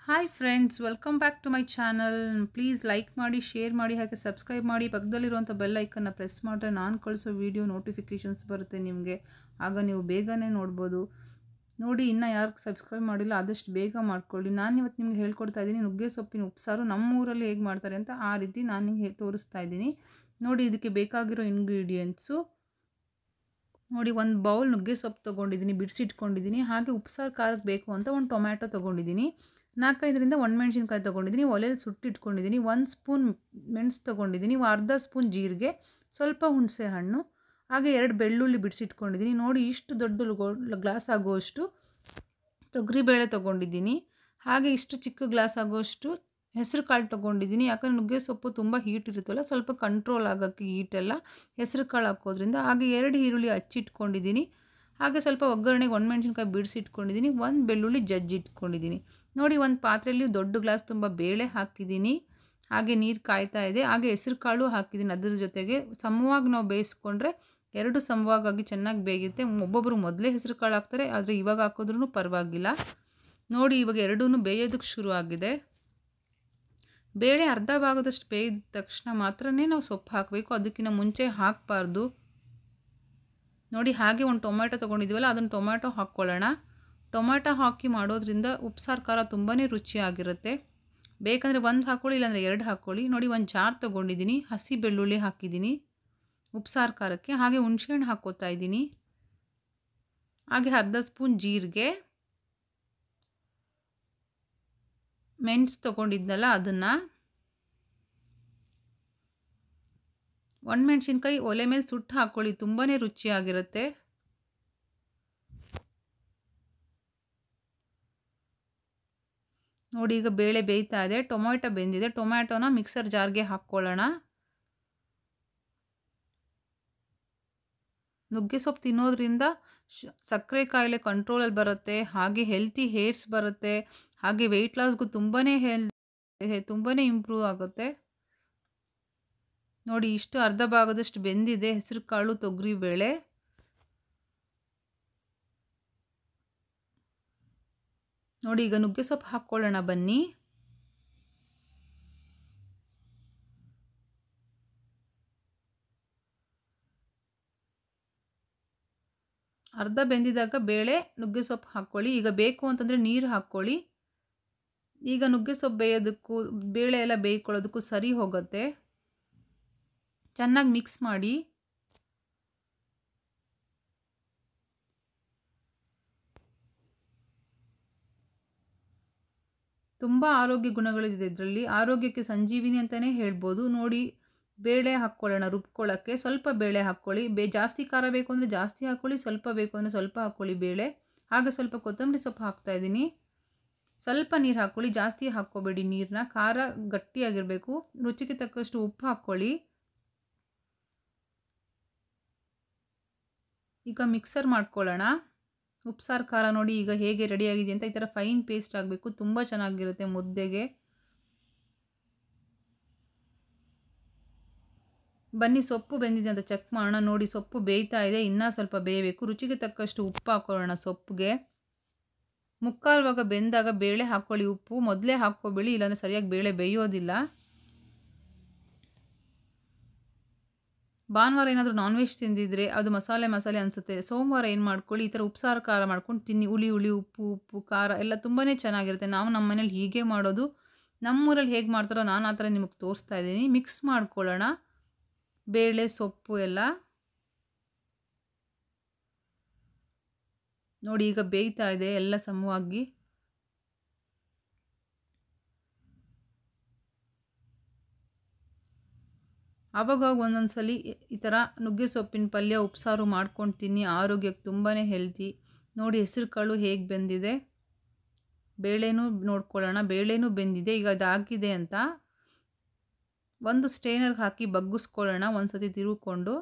hi friends welcome back to my channel please like ಮಾಡಿ share ಮಾಡಿ ಹಾಗೆ subscribe ಮಾಡಿ ಪಕ್ಕದಲ್ಲಿರುವಂಥ ಬೆಲ್ ಐಕನ್ನ ಪ್ರೆಸ್ ಮಾಡಿದ್ರೆ ನಾನು ಕಳಿಸೋ ವೀಡಿಯೋ ನೋಟಿಫಿಕೇಷನ್ಸ್ ಬರುತ್ತೆ ನಿಮಗೆ ಆಗ ನೀವು ಬೇಗನೆ ನೋಡ್ಬೋದು ನೋಡಿ ಇನ್ನು ಯಾರು ಸಬ್ಸ್ಕ್ರೈಬ್ ಮಾಡಿಲ್ಲ ಆದಷ್ಟು ಬೇಗ ಮಾಡ್ಕೊಳ್ಳಿ ನಾನು ಇವತ್ತು ನಿಮ್ಗೆ ಹೇಳ್ಕೊಡ್ತಾ ಇದ್ದೀನಿ ನುಗ್ಗೆ ಸೊಪ್ಪಿನ ಉಪ್ಸಾರು ನಮ್ಮ ಊರಲ್ಲಿ ಹೇಗೆ ಮಾಡ್ತಾರೆ ಅಂತ ಆ ರೀತಿ ನಾನು ನಿಮಗೆ ತೋರಿಸ್ತಾ ಇದ್ದೀನಿ ನೋಡಿ ಇದಕ್ಕೆ ಬೇಕಾಗಿರೋ ಇಂಗ್ರೀಡಿಯೆಂಟ್ಸು ನೋಡಿ ಒಂದು ಬೌಲ್ ನುಗ್ಗೆ ಸೊಪ್ಪು ತೊಗೊಂಡಿದ್ದೀನಿ ಬಿಡಿಸಿಟ್ಕೊಂಡಿದ್ದೀನಿ ಹಾಗೆ ಉಪ್ಸಾರು ಖಾರಕ್ಕೆ ಬೇಕು ಅಂತ ಒಂದು ಟೊಮ್ಯಾಟೊ ತೊಗೊಂಡಿದ್ದೀನಿ ನಾಲ್ಕೈದರಿಂದ ಒಣಮೆಣ್ಸಿನ್ಕಾಯಿ ತೊಗೊಂಡಿದ್ದೀನಿ ಒಲೆಯಲ್ಲಿ ಸುಟ್ಟಿಟ್ಕೊಂಡಿದ್ದೀನಿ ಒಂದು ಸ್ಪೂನ್ ಮೆಣಸು ತೊಗೊಂಡಿದ್ದೀನಿ ಅರ್ಧ ಸ್ಪೂನ್ ಜೀರಿಗೆ ಸ್ವಲ್ಪ ಹುಣಸೆ ಹಣ್ಣು ಹಾಗೆ ಎರಡು ಬೆಳ್ಳುಳ್ಳಿ ಬಿಡಿಸಿಟ್ಕೊಂಡಿದ್ದೀನಿ ನೋಡಿ ಇಷ್ಟು ದೊಡ್ಡ ಗ್ಲಾಸ್ ಆಗುವಷ್ಟು ತೊಗರಿಬೇಳೆ ತೊಗೊಂಡಿದ್ದೀನಿ ಹಾಗೆ ಇಷ್ಟು ಚಿಕ್ಕ ಗ್ಲಾಸ್ ಆಗುವಷ್ಟು ಹೆಸರು ಕಾಳು ತೊಗೊಂಡಿದ್ದೀನಿ ಯಾಕಂದರೆ ನುಗ್ಗೆ ಸೊಪ್ಪು ತುಂಬ ಹೀಟ್ ಇರುತ್ತಲ್ಲ ಸ್ವಲ್ಪ ಕಂಟ್ರೋಲ್ ಆಗೋಕ್ಕೆ ಹೀಟೆಲ್ಲ ಹೆಸರು ಕಾಳು ಹಾಕೋದ್ರಿಂದ ಹಾಗೆ ಎರಡು ಈರುಳ್ಳಿ ಹಚ್ಚಿಟ್ಕೊಂಡಿದ್ದೀನಿ ಹಾಗೆ ಸ್ವಲ್ಪ ಒಗ್ಗರಣೆಗೆ ಒಣಮೆಣ್ಸಿನ್ಕಾಯಿ ಬಿಡಿಸಿಟ್ಕೊಂಡಿದ್ದೀನಿ ಒಂದು ಬೆಳ್ಳುಳ್ಳಿ ಜಜ್ಜಿ ಇಟ್ಕೊಂಡಿದ್ದೀನಿ ನೋಡಿ ಒಂದು ಪಾತ್ರೆಯಲ್ಲಿ ದೊಡ್ಡ ಗ್ಲಾಸ್ ತುಂಬ ಬೇಳೆ ಹಾಕಿದ್ದೀನಿ ಹಾಗೆ ನೀರು ಕಾಯ್ತಾ ಇದೆ ಹಾಗೆ ಹೆಸರು ಕಾಳು ಹಾಕಿದ್ದೀನಿ ಅದ್ರ ಜೊತೆಗೆ ಸಮವಾಗಿ ನಾವು ಬೇಯಿಸ್ಕೊಂಡ್ರೆ ಎರಡು ಸಮವಾಗಿ ಚೆನ್ನಾಗಿ ಬೇಯುತ್ತೆ ಒಬ್ಬೊಬ್ಬರು ಮೊದಲೇ ಹೆಸರು ಕಾಳು ಹಾಕ್ತಾರೆ ಆದರೆ ಇವಾಗ ಹಾಕಿದ್ರೂ ಪರವಾಗಿಲ್ಲ ನೋಡಿ ಇವಾಗ ಎರಡೂ ಬೇಯೋದಕ್ಕೆ ಶುರು ಆಗಿದೆ ಬೇಳೆ ಅರ್ಧ ಭಾಗದಷ್ಟು ಬೇಯ್ದ ತಕ್ಷಣ ಮಾತ್ರನೇ ನಾವು ಸೊಪ್ಪು ಹಾಕಬೇಕು ಅದಕ್ಕಿಂತ ಮುಂಚೆ ಹಾಕಬಾರ್ದು ನೋಡಿ ಹಾಗೆ ಒಂದು ಟೊಮ್ಯಾಟೊ ತೊಗೊಂಡಿದ್ದೀವಲ್ಲ ಅದನ್ನು ಟೊಮ್ಯಾಟೊ ಹಾಕ್ಕೊಳ್ಳೋಣ ಟೊಮ್ಯಾಟೊ ಹಾಕಿ ಮಾಡೋದ್ರಿಂದ ಉಪ್ಸಾರು ಖಾರ ತುಂಬಾ ರುಚಿಯಾಗಿರುತ್ತೆ ಬೇಕಂದರೆ ಒಂದು ಹಾಕ್ಕೊಳ್ಳಿ ಇಲ್ಲಾಂದರೆ ಎರಡು ಹಾಕ್ಕೊಳ್ಳಿ ನೋಡಿ ಒಂದು ಜಾರ್ ತೊಗೊಂಡಿದ್ದೀನಿ ಹಸಿ ಬೆಳ್ಳುಳ್ಳಿ ಹಾಕಿದ್ದೀನಿ ಉಪ್ಸಾರು ಖಾರಕ್ಕೆ ಹಾಗೆ ಹುಣ್ಸೆಹಣ್ಣು ಹಾಕ್ಕೋತಾ ಇದ್ದೀನಿ ಹಾಗೆ ಅರ್ಧ ಸ್ಪೂನ್ ಜೀರಿಗೆ ಮೆಣಸು ತೊಗೊಂಡಿದ್ನಲ್ಲ ಅದನ್ನು ಒಣಮೆಣ್ಸಿನ್ಕಾಯಿ ಒಲೆ ಮೇಲೆ ಸುಟ್ಟು ಹಾಕ್ಕೊಳ್ಳಿ ತುಂಬಾ ರುಚಿಯಾಗಿರುತ್ತೆ ನೋಡಿ ಈಗ ಬೇಳೆ ಬೇಯ್ತಾ ಇದೆ ಟೊಮ್ಯಾಟೊ ಬೆಂದಿದೆ ಟೊಮ್ಯಾಟೊನ ಮಿಕ್ಸರ್ ಜಾರ್ಗೆ ಹಾಕ್ಕೊಳ್ಳೋಣ ನುಗ್ಗೆ ಸೊಪ್ಪು ತಿನ್ನೋದ್ರಿಂದ ಸಕ್ಕರೆ ಕಾಯಿಲೆ ಕಂಟ್ರೋಲಲ್ಲಿ ಬರುತ್ತೆ ಹಾಗೆ ಹೆಲ್ತಿ ಹೇರ್ಸ್ ಬರುತ್ತೆ ಹಾಗೆ ವೆಯ್ಟ್ ಲಾಸ್ಗೂ ತುಂಬಾ ಹೆಲ್ ತುಂಬಾ ಇಂಪ್ರೂವ್ ಆಗುತ್ತೆ ನೋಡಿ ಇಷ್ಟು ಅರ್ಧ ಭಾಗದಷ್ಟು ಬೆಂದಿದೆ ಹೆಸರು ಕಾಳು ತೊಗರಿ ಬೇಳೆ ನೋಡಿ ಈಗ ನುಗ್ಗೆ ಸೊಪ್ಪು ಹಾಕ್ಕೊಳ್ಳೋಣ ಬನ್ನಿ ಅರ್ಧ ಬೆಂದಿದಾಗ ಬೇಳೆ ನುಗ್ಗೆ ಸೊಪ್ಪು ಹಾಕ್ಕೊಳ್ಳಿ ಈಗ ಬೇಕು ಅಂತಂದರೆ ನೀರು ಹಾಕ್ಕೊಳ್ಳಿ ಈಗ ನುಗ್ಗೆ ಸೊಪ್ಪು ಬೇಯೋದಕ್ಕೂ ಬೇಳೆ ಎಲ್ಲ ಬೇಯ್ಕೊಳ್ಳೋದಕ್ಕೂ ಸರಿ ಹೋಗುತ್ತೆ ಚೆನ್ನಾಗಿ ಮಿಕ್ಸ್ ಮಾಡಿ ತುಂಬ ಆರೋಗ್ಯ ಗುಣಗಳಿದೆ ಇದರಲ್ಲಿ ಆರೋಗ್ಯಕ್ಕೆ ಸಂಜೀವಿನಿ ಅಂತಲೇ ಹೇಳ್ಬೋದು ನೋಡಿ ಬೇಳೆ ಹಾಕ್ಕೊಳ್ಳೋಣ ರುಬ್ಕೊಳ್ಳೋಕ್ಕೆ ಸ್ವಲ್ಪ ಬೇಳೆ ಹಾಕ್ಕೊಳ್ಳಿ ಬೇ ಜಾಸ್ತಿ ಖಾರ ಬೇಕು ಅಂದರೆ ಜಾಸ್ತಿ ಹಾಕ್ಕೊಳ್ಳಿ ಸ್ವಲ್ಪ ಬೇಕು ಅಂದರೆ ಸ್ವಲ್ಪ ಹಾಕ್ಕೊಳ್ಳಿ ಬೇಳೆ ಹಾಗೆ ಸ್ವಲ್ಪ ಕೊತ್ತಂಬರಿ ಸೊಪ್ಪು ಹಾಕ್ತಾಯಿದ್ದೀನಿ ಸ್ವಲ್ಪ ನೀರು ಹಾಕ್ಕೊಳ್ಳಿ ಜಾಸ್ತಿ ಹಾಕ್ಕೋಬೇಡಿ ನೀರನ್ನ ಖಾರ ಗಟ್ಟಿಯಾಗಿರಬೇಕು ರುಚಿಗೆ ತಕ್ಕಷ್ಟು ಉಪ್ಪು ಹಾಕ್ಕೊಳ್ಳಿ ಈಗ ಮಿಕ್ಸರ್ ಮಾಡ್ಕೊಳ್ಳೋಣ ಉಪ್ಸಾರು ಖಾರ ನೋಡಿ ಈಗ ಹೇಗೆ ರೆಡಿಯಾಗಿದೆ ಅಂತ ಈ ಥರ ಫೈನ್ ಪೇಸ್ಟ್ ಆಗಬೇಕು ತುಂಬ ಚೆನ್ನಾಗಿರುತ್ತೆ ಮುದ್ದೆಗೆ ಬನ್ನಿ ಸೊಪ್ಪು ಬೆಂದಿದೆ ಅಂತ ಚೆಕ್ ಮಾಡೋಣ ನೋಡಿ ಸೊಪ್ಪು ಬೇಯ್ತಾ ಇದೆ ಇನ್ನೂ ಸ್ವಲ್ಪ ಬೇಯಬೇಕು ರುಚಿಗೆ ತಕ್ಕಷ್ಟು ಉಪ್ಪು ಹಾಕೊಳ್ಳೋಣ ಸೊಪ್ಪಿಗೆ ಮುಕ್ಕಾಲು ಭಾಗ ಬೆಂದಾಗ ಬೇಳೆ ಹಾಕ್ಕೊಳ್ಳಿ ಉಪ್ಪು ಮೊದಲೇ ಹಾಕ್ಕೋಬೇಡಿ ಇಲ್ಲಾಂದರೆ ಸರಿಯಾಗಿ ಬೇಳೆ ಬೇಯೋದಿಲ್ಲ ಭಾನುವಾರ ಏನಾದರೂ ನಾನ್ ವೆಜ್ ತಿಂದಿದ್ರೆ ಅದು ಮಸಾಲೆ ಮಸಾಲೆ ಅನಿಸುತ್ತೆ ಸೋಮವಾರ ಏನು ಮಾಡ್ಕೊಳ್ಳಿ ಈ ಥರ ಉಪ್ಸಾರು ಖಾರ ಮಾಡ್ಕೊಂಡು ತಿನ್ನಿ ಹುಳಿ ಹುಳಿ ಉಪ್ಪು ಉಪ್ಪು ಖಾರ ಎಲ್ಲ ತುಂಬಾ ಚೆನ್ನಾಗಿರುತ್ತೆ ನಾವು ನಮ್ಮ ಮನೇಲಿ ಹೀಗೆ ಮಾಡೋದು ನಮ್ಮೂರಲ್ಲಿ ಹೇಗೆ ಮಾಡ್ತಾರೋ ನಾನು ಆ ಥರ ನಿಮಗೆ ತೋರಿಸ್ತಾ ಇದ್ದೀನಿ ಮಿಕ್ಸ್ ಮಾಡ್ಕೊಳ್ಳೋಣ ಬೇಳೆ ಸೊಪ್ಪು ಎಲ್ಲ ನೋಡಿ ಈಗ ಬೇಯ್ತಾ ಇದೆ ಎಲ್ಲ ಸಮವಾಗಿ ಆವಾಗ ಒಂದೊಂದು ಸಲ ಈ ಥರ ನುಗ್ಗೆ ಸೊಪ್ಪಿನ ಪಲ್ಯ ಉಪ್ಸಾರು ಮಾಡ್ಕೊಂಡು ತಿನ್ನಿ ಆರೋಗ್ಯಕ್ಕೆ ತುಂಬಾ ಹೆಲ್ತಿ ನೋಡಿ ಹೆಸರು ಕಾಳು ಹೇಗೆ ಬೆಂದಿದೆ ಬೇಳೆನೂ ನೋಡ್ಕೊಳ್ಳೋಣ ಬೇಳೆನೂ ಬೆಂದಿದೆ ಈಗ ಅದಾಗಿದೆ ಅಂತ ಒಂದು ಸ್ಟೇನರ್ಗೆ ಹಾಕಿ ಬಗ್ಗಿಸ್ಕೊಳ್ಳೋಣ ಒಂದು ಸತಿ ತಿರುಗಿಕೊಂಡು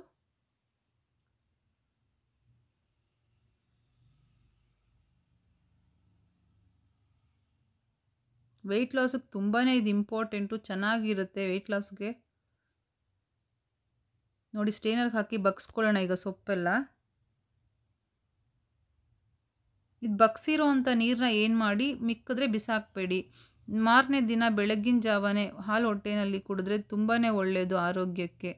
ವೆಯ್ಟ್ ಲಾಸಿಗೆ ತುಂಬಾ ಇದು ಇಂಪಾರ್ಟೆಂಟು ಚೆನ್ನಾಗಿರುತ್ತೆ ವೆಯ್ಟ್ ಲಾಸ್ಗೆ ನೋಡಿ ಸ್ಟೇನರ್ಗೆ ಹಾಕಿ ಬಗ್ಸ್ಕೊಳ್ಳೋಣ ಈಗ ಸೊಪ್ಪೆಲ್ಲ ಇದು ಬಗ್ಸಿರೋ ಅಂಥ ನೀರನ್ನ ಏನು ಮಾಡಿ ಮಿಕ್ಕಿದ್ರೆ ಬಿಸಾಕಬೇಡಿ ಮಾರನೇ ದಿನ ಬೆಳಗ್ಗಿನ ಜಾವನೇ ಹಾಲು ಹೊಟ್ಟೆನಲ್ಲಿ ಕುಡಿದ್ರೆ ತುಂಬಾ ಒಳ್ಳೆಯದು ಆರೋಗ್ಯಕ್ಕೆ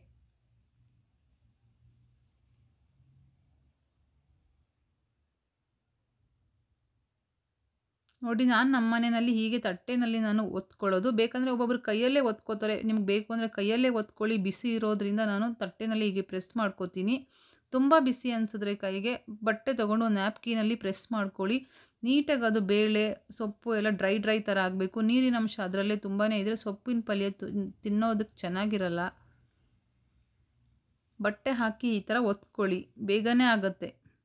ನೋಡಿ ನಾನು ನಮ್ಮ ಮನೆಯಲ್ಲಿ ಹೀಗೆ ತಟ್ಟೆನಲ್ಲಿ ನಾನು ಒತ್ಕೊಳ್ಳೋದು ಬೇಕಂದರೆ ಒಬ್ಬೊಬ್ರು ಕೈಯಲ್ಲೇ ಒತ್ಕೋತಾರೆ ನಿಮ್ಗೆ ಬೇಕು ಅಂದರೆ ಕೈಯಲ್ಲೇ ಒತ್ಕೊಳ್ಳಿ ಬಿಸಿ ಇರೋದ್ರಿಂದ ನಾನು ತಟ್ಟೆನಲ್ಲಿ ಹೀಗೆ ಪ್ರೆಸ್ ಮಾಡ್ಕೋತೀನಿ ತುಂಬ ಬಿಸಿ ಅನಿಸಿದ್ರೆ ಕೈಗೆ ಬಟ್ಟೆ ತೊಗೊಂಡು ಒಂದು ನ್ಯಾಪ್ಕಿನಲ್ಲಿ ಪ್ರೆಸ್ ಮಾಡ್ಕೊಳ್ಳಿ ನೀಟಾಗಿ ಅದು ಬೇಳೆ ಸೊಪ್ಪು ಎಲ್ಲ ಡ್ರೈ ಡ್ರೈ ಥರ ಆಗಬೇಕು ನೀರಿನ ಅಂಶ ಅದರಲ್ಲೇ ತುಂಬಾ ಇದ್ದರೆ ಸೊಪ್ಪಿನ ಪಲ್ಯ ತಿನ್ನೋದಕ್ಕೆ ಚೆನ್ನಾಗಿರಲ್ಲ ಬಟ್ಟೆ ಹಾಕಿ ಈ ಥರ ಒತ್ಕೊಳ್ಳಿ ಬೇಗನೆ ಆಗುತ್ತೆ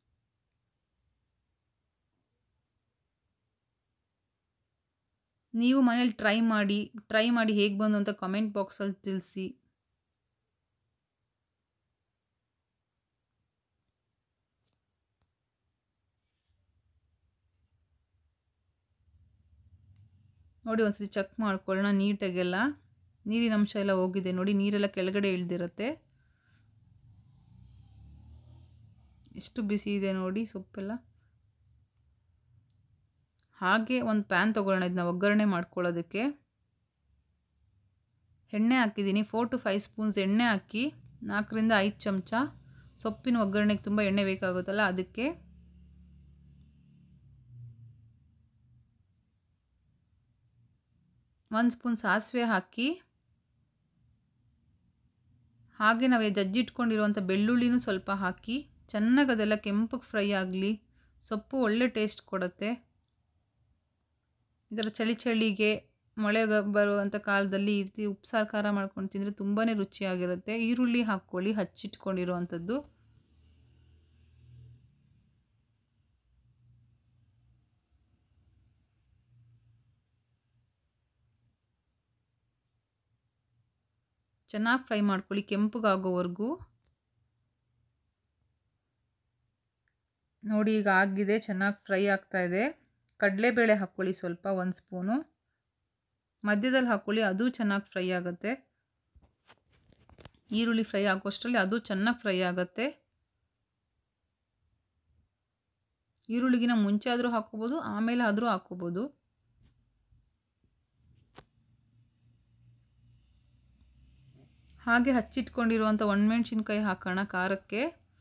ನೀವು ಮನೇಲಿ ಟ್ರೈ ಮಾಡಿ ಟ್ರೈ ಮಾಡಿ ಹೇಗೆ ಬಂದು ಅಂತ ಕಮೆಂಟ್ ಬಾಕ್ಸಲ್ಲಿ ತಿಳಿಸಿ ನೋಡಿ ಒಂದ್ಸತಿ ಚೆಕ್ ಮಾಡ್ಕೊಳ್ಳೋಣ ನೀಟಾಗೆಲ್ಲ ನೀರಿನ ಅಂಶ ಎಲ್ಲ ಹೋಗಿದೆ ನೋಡಿ ನೀರೆಲ್ಲ ಕೆಳಗಡೆ ಇಳ್ದಿರುತ್ತೆ ಎಷ್ಟು ಬಿಸಿ ಇದೆ ನೋಡಿ ಸೊಪ್ಪೆಲ್ಲ ಹಾಗೆ ಒಂದು ಪ್ಯಾನ್ ತೊಗೊಳ್ಳೋಣ ಇದನ್ನ ಒಗ್ಗರಣೆ ಮಾಡ್ಕೊಳ್ಳೋದಕ್ಕೆ ಎಣ್ಣೆ ಹಾಕಿದ್ದೀನಿ ಫೋರ್ ಟು ಫೈವ್ ಸ್ಪೂನ್ಸ್ ಎಣ್ಣೆ ಹಾಕಿ ನಾಲ್ಕರಿಂದ ಐದು ಚಮಚ ಸೊಪ್ಪಿನ ಒಗ್ಗರಣೆಗೆ ತುಂಬ ಎಣ್ಣೆ ಬೇಕಾಗುತ್ತಲ್ಲ ಅದಕ್ಕೆ ಒಂದು ಸ್ಪೂನ್ ಸಾಸಿವೆ ಹಾಕಿ ಹಾಗೆ ನಾವು ಜಜ್ಜಿಟ್ಕೊಂಡಿರುವಂಥ ಬೆಳ್ಳುಳ್ಳಿನೂ ಸ್ವಲ್ಪ ಹಾಕಿ ಚೆನ್ನಾಗಿ ಅದೆಲ್ಲ ಕೆಂಪಗೆ ಫ್ರೈ ಆಗಲಿ ಸೊಪ್ಪು ಒಳ್ಳೆ ಟೇಸ್ಟ್ ಕೊಡುತ್ತೆ ಇದರ ಚಳಿ ಚಳಿಗೆ ಮಳೆ ಬರುವಂಥ ಕಾಲದಲ್ಲಿ ಈ ರೀತಿ ಉಪ್ಸಾರು ಖಾರ ಮಾಡ್ಕೊಂಡು ತಿಂದರೆ ತುಂಬಾ ರುಚಿಯಾಗಿರುತ್ತೆ ಈರುಳ್ಳಿ ಹಾಕ್ಕೊಳ್ಳಿ ಹಚ್ಚಿಟ್ಕೊಂಡಿರುವಂಥದ್ದು ಚೆನ್ನಾಗಿ ಫ್ರೈ ಮಾಡ್ಕೊಳ್ಳಿ ಕೆಂಪಗಾಗೋವರೆಗೂ ನೋಡಿ ಈಗ ಆಗಿದೆ ಚೆನ್ನಾಗಿ ಫ್ರೈ ಆಗ್ತಾ ಇದೆ ಕಡಲೆಬೇಳೆ ಹಾಕ್ಕೊಳ್ಳಿ ಸ್ವಲ್ಪ ಒಂದು ಸ್ಪೂನು ಮಧ್ಯದಲ್ಲಿ ಹಾಕ್ಕೊಳ್ಳಿ ಅದು ಚೆನ್ನಾಗಿ ಫ್ರೈ ಆಗುತ್ತೆ ಈರುಳ್ಳಿ ಫ್ರೈ ಆಗೋಷ್ಟರಲ್ಲಿ ಅದು ಚೆನ್ನಾಗಿ ಫ್ರೈ ಆಗುತ್ತೆ ಈರುಳ್ಳಿಗಿನ ಮುಂಚೆ ಆದರೂ ಹಾಕ್ಕೋಬೋದು ಆಮೇಲೆ ಆದರೂ ಹಾಕ್ಕೋಬೋದು ಹಾಗೆ ಹಚ್ಚಿಟ್ಕೊಂಡಿರುವಂಥ ಒಣಮೆಣ್ಸಿನ್ಕಾಯಿ ಹಾಕೋಣ ಖಾರಕ್ಕೆ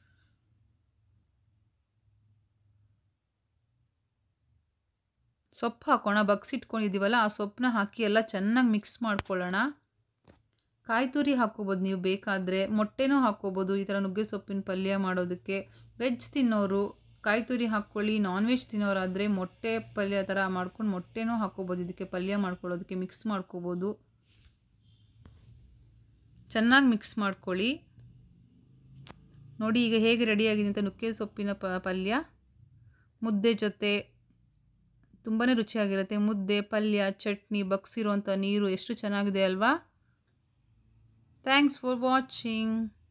ಸೊಪ್ಪು ಹಾಕೋಣ ಬಗ್ಸಿಟ್ಕೊಂಡಿದ್ದೀವಲ್ಲ ಆ ಸೊಪ್ಪನ್ನ ಹಾಕಿ ಎಲ್ಲ ಚೆನ್ನಾಗಿ ಮಿಕ್ಸ್ ಮಾಡ್ಕೊಳ್ಳೋಣ ಕಾಯಿ ತುರಿ ಹಾಕ್ಕೋಬೋದು ನೀವು ಬೇಕಾದರೆ ಮೊಟ್ಟೆನೂ ಹಾಕ್ಕೋಬೋದು ಈ ಥರ ನುಗ್ಗೆ ಸೊಪ್ಪಿನ ಪಲ್ಯ ಮಾಡೋದಕ್ಕೆ ವೆಜ್ ತಿನ್ನೋರು ಕಾಯಿ ತುರಿ ಹಾಕ್ಕೊಳ್ಳಿ ನಾನ್ ವೆಜ್ ತಿನ್ನೋರಾದರೆ ಮೊಟ್ಟೆ ಪಲ್ಯ ಥರ ಮಾಡ್ಕೊಂಡು ಮೊಟ್ಟೆನೂ ಹಾಕ್ಕೋಬೋದು ಇದಕ್ಕೆ ಪಲ್ಯ ಮಾಡ್ಕೊಳ್ಳೋದಕ್ಕೆ ಮಿಕ್ಸ್ ಮಾಡ್ಕೋಬೋದು ಚೆನ್ನಾಗಿ ಮಿಕ್ಸ್ ಮಾಡ್ಕೊಳ್ಳಿ ನೋಡಿ ಈಗ ಹೇಗೆ ರೆಡಿಯಾಗಿದೆ ಅಂತ ನುಗ್ಗೆ ಸೊಪ್ಪಿನ ಪ ಪಲ್ಯ ಮುದ್ದೆ ಜೊತೆ ತುಂಬಾ ರುಚಿಯಾಗಿರುತ್ತೆ ಮುದ್ದೆ ಪಲ್ಯ ಚಟ್ನಿ ಬಗ್ಸಿರುವಂಥ ನೀರು ಎಷ್ಟು ಚೆನ್ನಾಗಿದೆ ಅಲ್ವಾ ಥ್ಯಾಂಕ್ಸ್ ಫಾರ್ ವಾಚಿಂಗ್